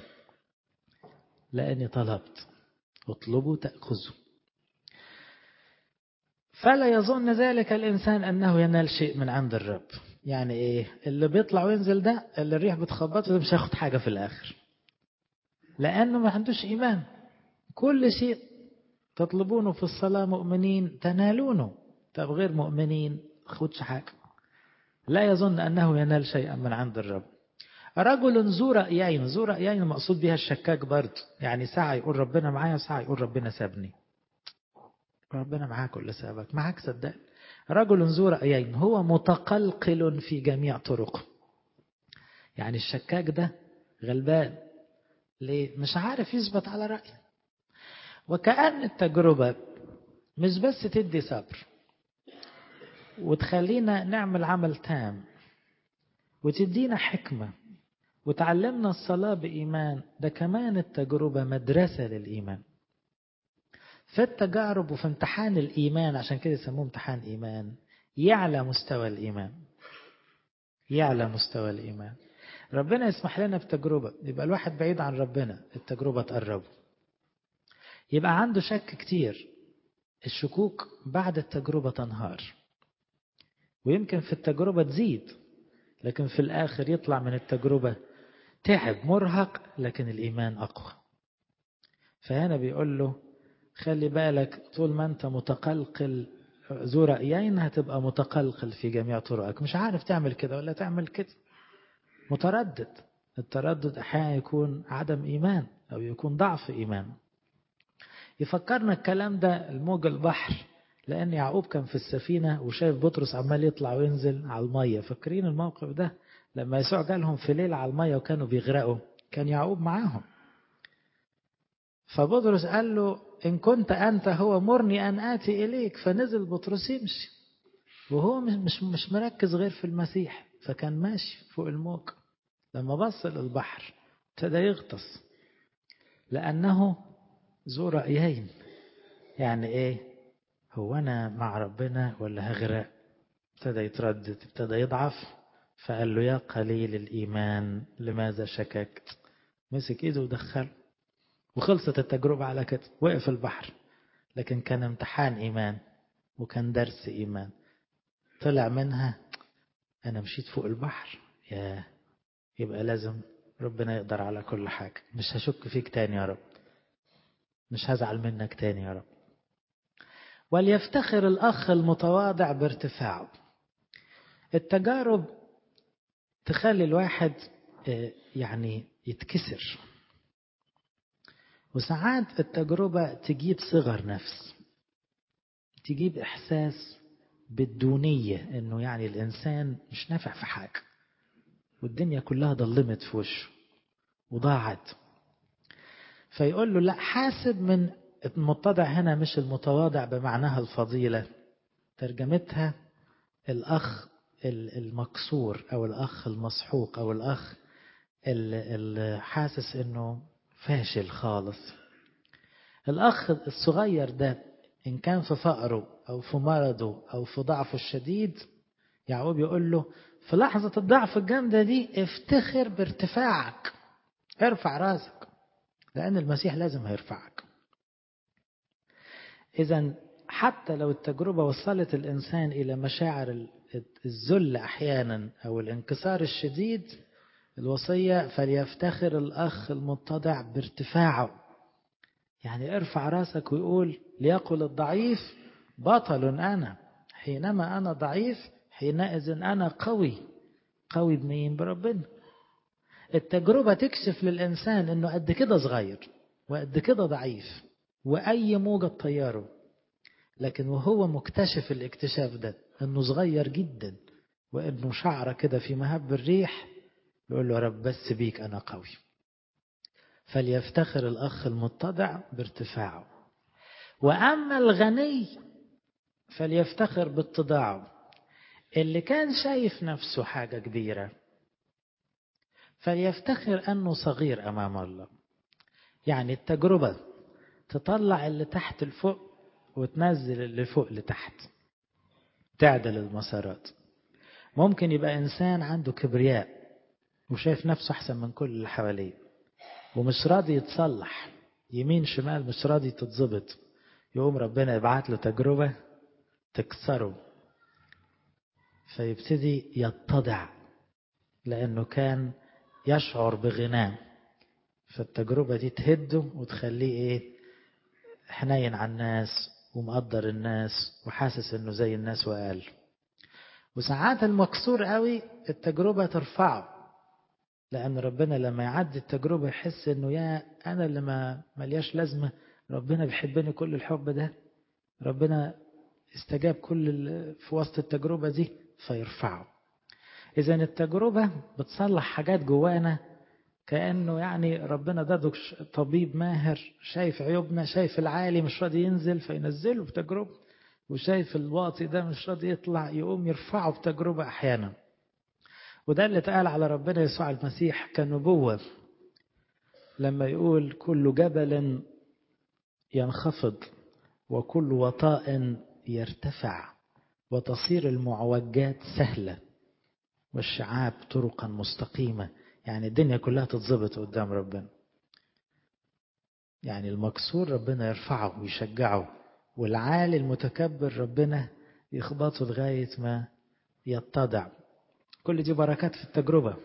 لأني طلبت اطلبوا تأخذوا فلا يظن ذلك الإنسان أنه ينال شيء من عند الرب يعني إيه اللي بيطلع وينزل ده اللي الريح بتخبطه ده مش هياخد حاجة في الآخر لأنه ما عندوش إيمان كل شيء تطلبونه في الصلاة مؤمنين تنالونه طب غير مؤمنين خدش حاجة لا يظن أنه ينال شيئا من عند الرب رجل ذو رأيين ذو رأيين المقصود بها الشكاك برضه يعني ساعة يقول ربنا معايا وساعة يقول ربنا سابني ربنا معاك ولا سابك معاك صدق رجل ذو رأيين هو متقلقل في جميع طرقه يعني الشكاك ده غلبان ليه مش عارف يثبت على رأيه وكأن التجربة مش بس تدي صبر وتخلينا نعمل عمل تام وتدينا حكمة وتعلمنا الصلاة بإيمان ده كمان التجربة مدرسة للإيمان في التجارب وفي امتحان الإيمان عشان كده يسموه امتحان إيمان يعلى مستوى الإيمان يعلى مستوى الإيمان ربنا يسمح لنا بتجربة يبقى الواحد بعيد عن ربنا التجربة تقربه يبقى عنده شك كتير الشكوك بعد التجربة تنهار ويمكن في التجربة تزيد لكن في الآخر يطلع من التجربة تعب مرهق لكن الإيمان أقوى فهنا بيقول له خلي بالك طول ما أنت متقلقل ذو رأيين هتبقى متقلقل في جميع طرقك مش عارف تعمل كده ولا تعمل كده متردد التردد أحيانا يكون عدم إيمان أو يكون ضعف إيمان يفكرنا الكلام ده الموج البحر لأن يعقوب كان في السفينة وشايف بطرس عمال يطلع وينزل على المية فاكرين الموقف ده لما يسوع جالهم في ليلة على المية وكانوا بيغرقوا كان يعقوب معاهم فبطرس قال له إن كنت أنت هو مرني أن آتي إليك فنزل بطرس يمشي وهو مش مش مركز غير في المسيح فكان ماشي فوق الموج لما بص للبحر ابتدى يغطس لأنه ذو رأيين يعني إيه هو أنا مع ربنا ولا هغرق ابتدى يتردد ابتدى يضعف فقال له يا قليل الإيمان لماذا شككت مسك إيده ودخله وخلصت التجربة على كده وقف البحر لكن كان امتحان إيمان وكان درس إيمان طلع منها أنا مشيت فوق البحر يا يبقى لازم ربنا يقدر على كل حاجة مش هشك فيك تاني يا رب مش هزعل منك تاني يا رب وليفتخر الأخ المتواضع بارتفاعه التجارب تخلي الواحد يعني يتكسر وساعات التجربة تجيب صغر نفس تجيب إحساس بالدونية إنه يعني الإنسان مش نافع في حاجة والدنيا كلها ضلمت في وشه وضاعت فيقول له لا حاسب من المتضع هنا مش المتواضع بمعناها الفضيلة ترجمتها الأخ المكسور أو الأخ المسحوق أو الأخ اللي حاسس إنه فاشل خالص الأخ الصغير ده إن كان في فقره أو في مرضه أو في ضعفه الشديد يعقوب يقول له في لحظة الضعف الجامدة دي افتخر بارتفاعك ارفع راسك لأن المسيح لازم هيرفعك إذا حتى لو التجربة وصلت الإنسان إلى مشاعر الذل أحيانا أو الانكسار الشديد الوصية فليفتخر الأخ المتضع بارتفاعه يعني ارفع راسك ويقول ليقل الضعيف بطل أنا حينما أنا ضعيف حينئذ أنا قوي قوي بمين بربنا التجربة تكشف للإنسان أنه قد كده صغير وقد كده ضعيف وأي موجة طياره لكن وهو مكتشف الاكتشاف ده أنه صغير جدا وأنه شعره كده في مهب الريح يقول له رب بس بيك أنا قوي فليفتخر الأخ المتضع بارتفاعه وأما الغني فليفتخر باتضاعه اللي كان شايف نفسه حاجة كبيرة فليفتخر أنه صغير أمام الله يعني التجربة تطلع اللي تحت لفوق وتنزل اللي فوق لتحت تعدل المسارات ممكن يبقى إنسان عنده كبرياء وشايف نفسه أحسن من كل اللي حواليه ومش راضي يتصلح يمين شمال مش راضي تتظبط يقوم ربنا يبعت له تجربة تكسره فيبتدي يتضع لأنه كان يشعر بغناه فالتجربة دي تهده وتخليه إيه حنين على الناس ومقدر الناس وحاسس إنه زي الناس وقال وساعات المكسور قوي التجربة ترفعه لأن ربنا لما يعدي التجربة يحس إنه يا أنا اللي ما ملياش لازمة ربنا بيحبني كل الحب ده ربنا استجاب كل في وسط التجربة دي فيرفعه إذا التجربة بتصلح حاجات جوانا كأنه يعني ربنا ده طبيب ماهر شايف عيوبنا شايف العالي مش راضي ينزل فينزله بتجربة وشايف الواطي ده مش راضي يطلع يقوم يرفعه بتجربة أحيانا وده اللي اتقال على ربنا يسوع المسيح كنبوة لما يقول كل جبل ينخفض وكل وطاء يرتفع وتصير المعوجات سهلة والشعاب طرقا مستقيمة يعني الدنيا كلها تتظبط قدام ربنا يعني المكسور ربنا يرفعه ويشجعه والعالي المتكبر ربنا يخبطه لغاية ما يتضع كل دي بركات في التجربة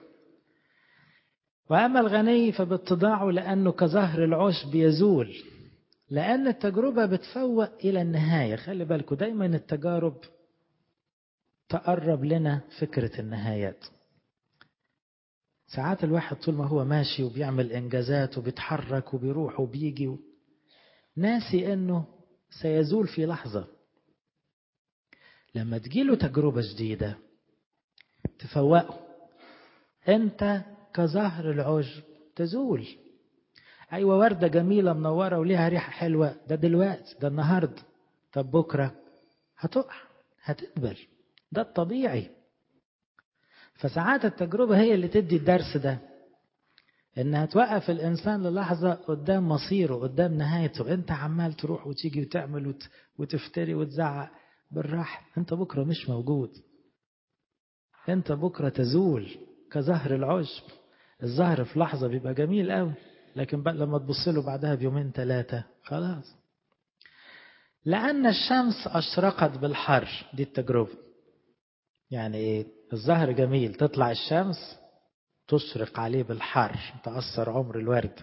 وأما الغني فباتضاعه لأنه كظهر العشب يزول لأن التجربة بتفوق إلى النهاية خلي بالكم دايما التجارب تقرب لنا فكرة النهايات ساعات الواحد طول ما هو ماشي وبيعمل إنجازات وبيتحرك وبيروح وبيجي ناسي أنه سيزول في لحظة لما تجيله تجربة جديدة تفوقه أنت كظهر العشب تزول أيوة وردة جميلة منورة وليها ريحة حلوة ده دلوقتي ده النهاردة طب بكرة هتقع هتدبل ده الطبيعي فساعات التجربة هي اللي تدي الدرس ده انها توقف الانسان للحظة قدام مصيره قدام نهايته انت عمال تروح وتيجي وتعمل وت... وتفتري وتزعق بالراحة انت بكرة مش موجود انت بكرة تزول كزهر العشب الزهر في لحظة بيبقى جميل قوي لكن بقى لما تبص له بعدها بيومين ثلاثة خلاص لأن الشمس أشرقت بالحر دي التجربة يعني إيه الزهر جميل تطلع الشمس تشرق عليه بالحر تأثر عمر الورد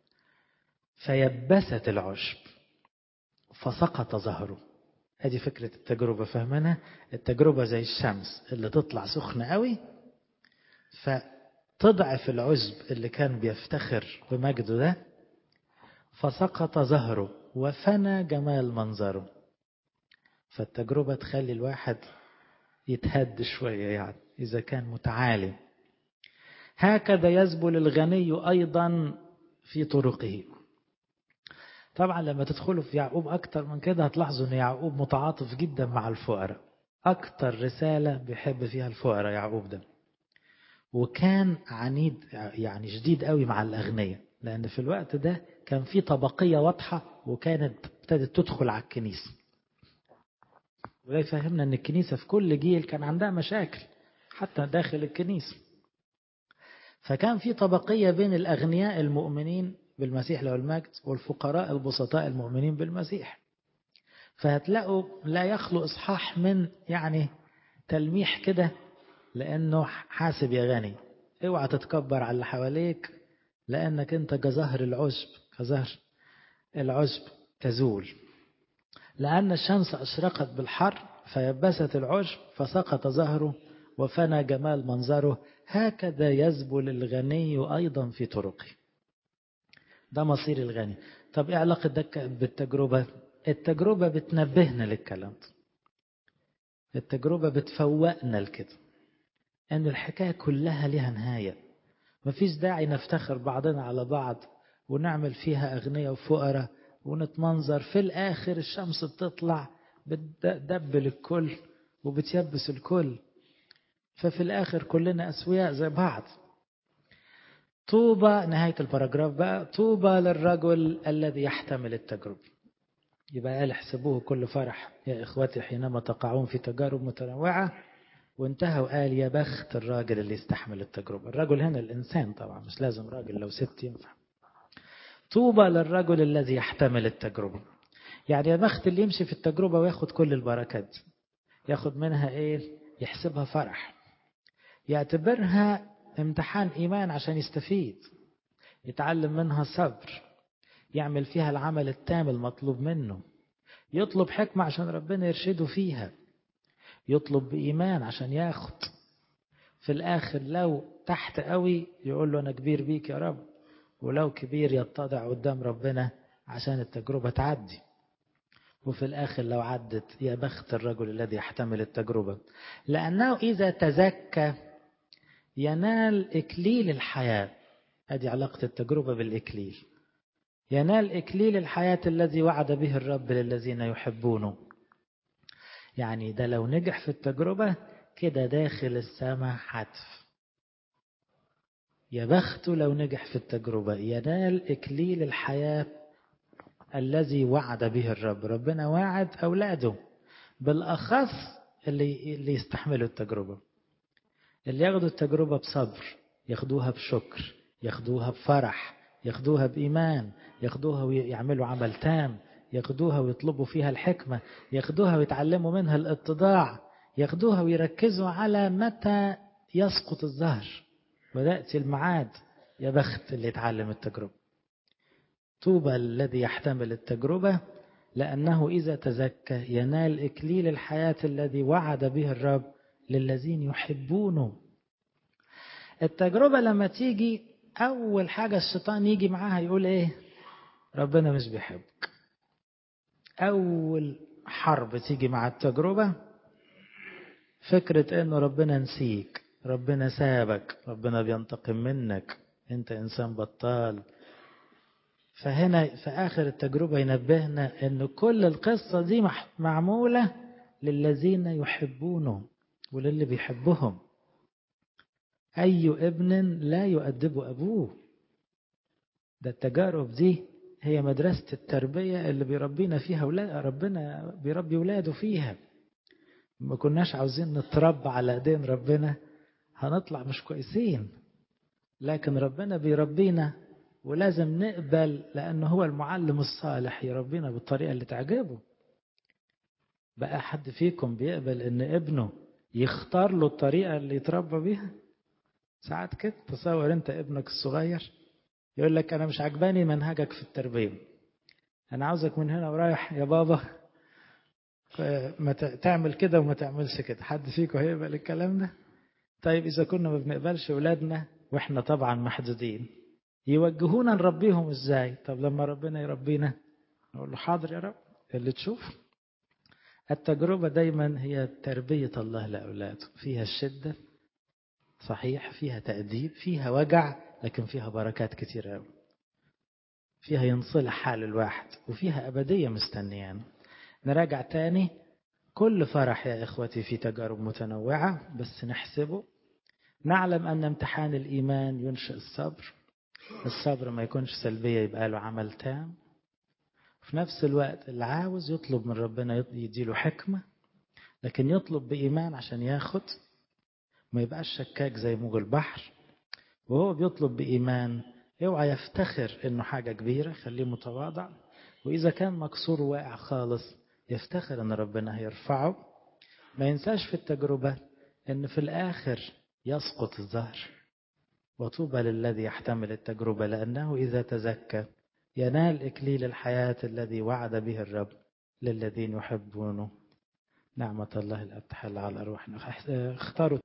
فيبست العشب فسقط ظهره ادي فكرة التجربة فهمنا التجربة زي الشمس اللي تطلع سخنة قوي تضعف العجب اللي كان بيفتخر بمجده ده فسقط ظهره وفنى جمال منظره فالتجربة تخلي الواحد يتهد شوية يعني إذا كان متعالي هكذا يزبل الغني أيضا في طرقه طبعا لما تدخلوا في يعقوب أكتر من كده هتلاحظوا أن يعقوب متعاطف جدا مع الفقراء أكتر رسالة بيحب فيها الفقراء يعقوب ده وكان عنيد يعني شديد قوي مع الأغنياء لأن في الوقت ده كان في طبقية واضحة وكانت ابتدت تدخل على الكنيسة وده يفهمنا أن الكنيسة في كل جيل كان عندها مشاكل حتى داخل الكنيسة فكان في طبقية بين الأغنياء المؤمنين بالمسيح له المجد والفقراء البسطاء المؤمنين بالمسيح فهتلاقوا لا يخلو إصحاح من يعني تلميح كده لأنه حاسب يا غني اوعى تتكبر على اللي حواليك لأنك أنت كظهر العشب كظهر العشب تزول لأن الشمس أشرقت بالحر فيبست العشب فسقط ظهره وفنى جمال منظره هكذا يزبل الغني أيضا في طرقه ده مصير الغني طب ايه علاقة ده بالتجربة التجربة بتنبهنا للكلام ده التجربة بتفوقنا لكده ان الحكاية كلها لها نهاية مفيش داعي نفتخر بعضنا على بعض ونعمل فيها أغنياء وفقراء ونتمنظر في الآخر الشمس بتطلع بتدبل الكل وبتيبس الكل ففي الآخر كلنا أسوياء زي بعض طوبى نهاية الباراجراف بقى طوبى للرجل الذي يحتمل التجربة يبقى قال احسبوه كل فرح يا إخوتي حينما تقعون في تجارب متنوعة وانتهى وقال يا بخت الراجل اللي يستحمل التجربة الرجل هنا الإنسان طبعا مش لازم راجل لو ست ينفع طوبى للرجل الذي يحتمل التجربة يعني يا بخت اللي يمشي في التجربة وياخد كل البركات ياخد منها ايه يحسبها فرح يعتبرها امتحان إيمان عشان يستفيد يتعلم منها صبر يعمل فيها العمل التام المطلوب منه يطلب حكمة عشان ربنا يرشده فيها يطلب بإيمان عشان ياخد في الآخر لو تحت قوي يقول له أنا كبير بيك يا رب ولو كبير يتضع قدام ربنا عشان التجربة تعدي وفي الآخر لو عدت يا بخت الرجل الذي يحتمل التجربة لأنه إذا تزكى ينال إكليل الحياة هذه علاقة التجربة بالإكليل ينال إكليل الحياة الذي وعد به الرب للذين يحبونه يعني ده لو نجح في التجربة كده داخل السماء حتف يا بخته لو نجح في التجربة ينال إكليل الحياة الذي وعد به الرب ربنا وعد أولاده بالأخص اللي, اللي يستحملوا التجربة اللي ياخدوا التجربة بصبر ياخدوها بشكر ياخدوها بفرح ياخدوها بإيمان ياخدوها ويعملوا عمل تام ياخدوها ويطلبوا فيها الحكمة ياخدوها ويتعلموا منها الاتضاع ياخدوها ويركزوا على متى يسقط الزهر ويأتي المعاد يا بخت اللي يتعلم التجربة طوبى الذي يحتمل التجربة لأنه إذا تزكى ينال إكليل الحياة الذي وعد به الرب للذين يحبونه التجربة لما تيجي أول حاجة الشيطان يجي معاها يقول إيه ربنا مش بيحبك أول حرب تيجي مع التجربة فكرة إنه ربنا نسيك ربنا سابك ربنا بينتقم منك أنت إنسان بطال فهنا في آخر التجربة ينبهنا أن كل القصة دي معمولة للذين يحبونه وللي بيحبهم أي ابن لا يؤدب أبوه ده التجارب دي هي مدرسة التربية اللي بيربينا فيها ولا ربنا بيربي ولاده فيها ما كناش عاوزين نتربى على ايدين ربنا هنطلع مش كويسين لكن ربنا بيربينا ولازم نقبل لأنه هو المعلم الصالح يربينا بالطريقة اللي تعجبه بقى حد فيكم بيقبل ان ابنه يختار له الطريقة اللي يتربى بيها ساعات كده تصور انت ابنك الصغير يقول لك انا مش عجباني منهجك في التربية انا عاوزك من هنا ورايح يا بابا ما تعمل كده وما تعملش كده حد فيكم هيقبل الكلام ده طيب اذا كنا ما بنقبلش اولادنا واحنا طبعا محدودين يوجهونا نربيهم ازاي طب لما ربنا يربينا نقول له حاضر يا رب اللي تشوف التجربة دايما هي تربية الله لأولاده فيها الشدة صحيح فيها تأديب فيها وجع لكن فيها بركات كتير قوي فيها ينصلح حال الواحد وفيها أبدية مستنيانا نراجع تاني كل فرح يا إخوتي في تجارب متنوعة بس نحسبه نعلم أن امتحان الإيمان ينشئ الصبر الصبر ما يكونش سلبية يبقى له عمل تام في نفس الوقت اللي عاوز يطلب من ربنا يديله حكمة لكن يطلب بإيمان عشان ياخد ما يبقاش شكاك زي موج البحر وهو بيطلب بإيمان اوعى يفتخر انه حاجة كبيرة خليه متواضع وإذا كان مكسور واقع خالص يفتخر ان ربنا هيرفعه ما ينساش في التجربة ان في الآخر يسقط الزهر وطوبى للذي يحتمل التجربة لأنه إذا تزكى ينال إكليل الحياة الذي وعد به الرب للذين يحبونه نعمة الله الأب تحل على أرواحنا اختاروا